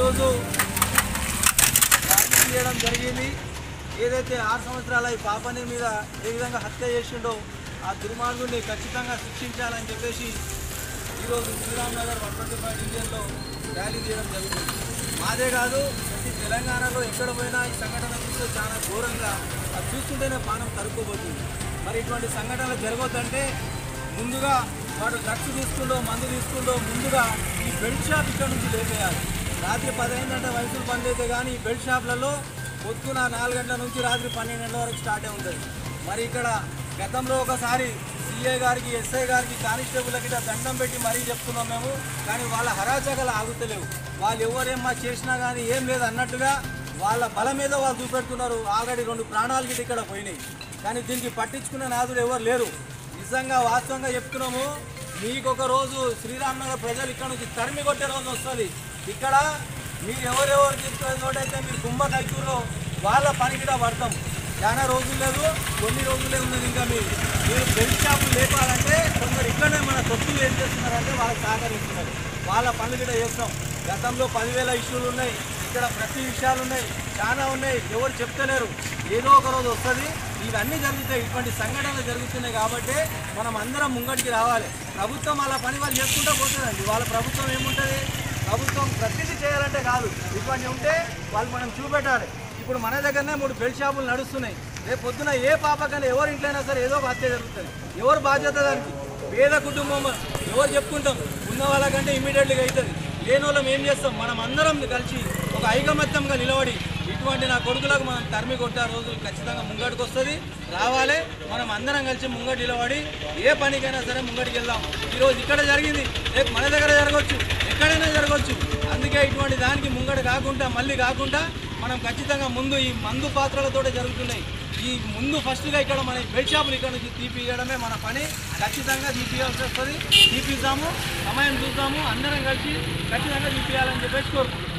ఈరోజు ర్యాలీ చేయడం జరిగింది ఏదైతే ఆరు సంవత్సరాల ఈ పాపని మీద ఏ విధంగా హత్య చేసిండో ఆ దుర్మార్గుడిని ఖచ్చితంగా శిక్షించాలని చెప్పేసి ఈరోజు Sriram Nagar one twenty five డివిజన్లో ర్యాలీ చేయడం జరుగుతుంది మాదే కాదు ప్రతి తెలంగాణలో ఎక్కడ పోయినా ఈ సంఘటన చూస్తే చాలా ఘోరంగా అది చూస్తుంటేనే పానం తరుక్కోబోతుంది మరి ఇటువంటి సంఘటనలు జరగొద్దంటే ముందుగా వాడు డ్రగ్స్ తీసుకుండో మందు తీసుకుండో ముందుగా ఈ బెల్ట్ షాప్ ఇక్కడ నుంచి లేపేయాలి రాత్రి పదహైదు వయసులు బంద్ అయితే కానీ ఈ బెల్ట్ షాప్లలో పొద్దున నాలుగు గంటల నుంచి రాత్రి పన్నెండు గంటల వరకు స్టార్ట్ అయి ఉంటుంది మరి ఇక్కడ గతంలో ఒకసారి సిఐ గారికి ఎస్ఐ గారికి కానిస్టేబుల్కి ఇట్లా దండం పెట్టి మరీ చెప్తున్నాం మేము కానీ వాళ్ళ హరాచకలు ఆగుతలేవు వాళ్ళు ఎవరేమ్మా చేసినా కానీ ఏం లేదు అన్నట్టుగా వాళ్ళ బలం మీద వాళ్ళు చూపెడుతున్నారు ఆల్రెడీ రెండు ప్రాణాలు గిట్ట ఇక్కడ పోయినాయి కానీ దీనికి పట్టించుకునే నాదుడు ఎవరు లేరు నిజంగా వాస్తవంగా చెప్తున్నాము మీకు ఒక రోజు శ్రీరామ్ నగర్ ప్రజలు ఇక్కడ నుంచి తరిమి కొట్టే రోజు వస్తుంది ఇక్కడ మీరు ఎవరెవరు తీసుకునే చోటైతే మీరు కుంభ కల్చూరులో వాళ్ళ పని కూడా పడతాం చాలా రోజులు లేదు కొన్ని రోజులే ఉన్నది ఇంకా మీరు మీరు బెల్ట్ షాపులు లేపాలంటే కొందరు ఇక్కడనే మన తొత్తులు ఏం చేస్తున్నారంటే వాళ్ళకి సహకరిస్తున్నారు వాళ్ళ పనులు కూడా చేస్తాం గతంలో పదివేల ఇష్యూలు ఉన్నాయి ఇక్కడ ప్రతి విషయాలు ఉన్నాయి చాలా ఉన్నాయి ఎవరు చెప్తలేరు ఏదో ఒక రోజు వస్తుంది ఇవన్నీ జరుగుతాయి ఇటువంటి సంఘటనలు జరుగుతున్నాయి కాబట్టి మనం అందరం ముంగటికి రావాలి ప్రభుత్వం వాళ్ళ పని వాళ్ళు చేసుకుంటూ పోతుందండి వాళ్ళ ప్రభుత్వం ఏముంటుంది ప్రభుత్వం ప్రతిదీ చేయాలంటే కాదు ఇటువంటి ఉంటే వాళ్ళు మనం చూపెట్టాలి ఇప్పుడు మన దగ్గరనే మూడు బెల్ట్ షాపులు నడుస్తున్నాయి రేపు పొద్దున ఏ పాపకైనా ఎవరి ఇంట్లోనే సరే ఏదో ఒక హత్య జరుగుతుంది ఎవరు బాధ్యత దానికి పేద కుటుంబం ఎవరు చెప్పుకుంటాం ఉన్న వాళ్ళకంటే ఇమీడియట్లీగా అవుతుంది లేని వాళ్ళం ఏం చేస్తాం మనం అందరం కలిసి ఒక ఐకమత్యంగా నిలబడి ఇటువంటి నా కొడుకులకు మనం తరిమి కొట్టే రోజులు ఖచ్చితంగా ముంగడికి వస్తుంది రావాలి మనం అందరం కలిసి ముంగటి నిలబడి ఏ పనికైనా సరే ముంగడికి వెళ్దాం ఈరోజు ఇక్కడ జరిగింది రేపు మన దగ్గర జరగవచ్చు ఎక్కడైనా జరగవచ్చు అందుకే ఇటువంటి దానికి ముంగడి కాకుండా మళ్ళీ కాకుండా మనం ఖచ్చితంగా ముందు ఈ మందు పాత్రలతోటే జరుగుతున్నాయి ఈ ముందు ఫస్ట్గా ఇక్కడ మన బెడ్ షాపులు ఇక్కడ నుంచి తీపియడమే మన పని ఖచ్చితంగా తీపియాల్సి వస్తుంది తీపిద్దాము సమయం చూద్దాము అందరం కలిసి ఖచ్చితంగా తీపియాలని చెప్పేసి కోరుకుంటున్నాం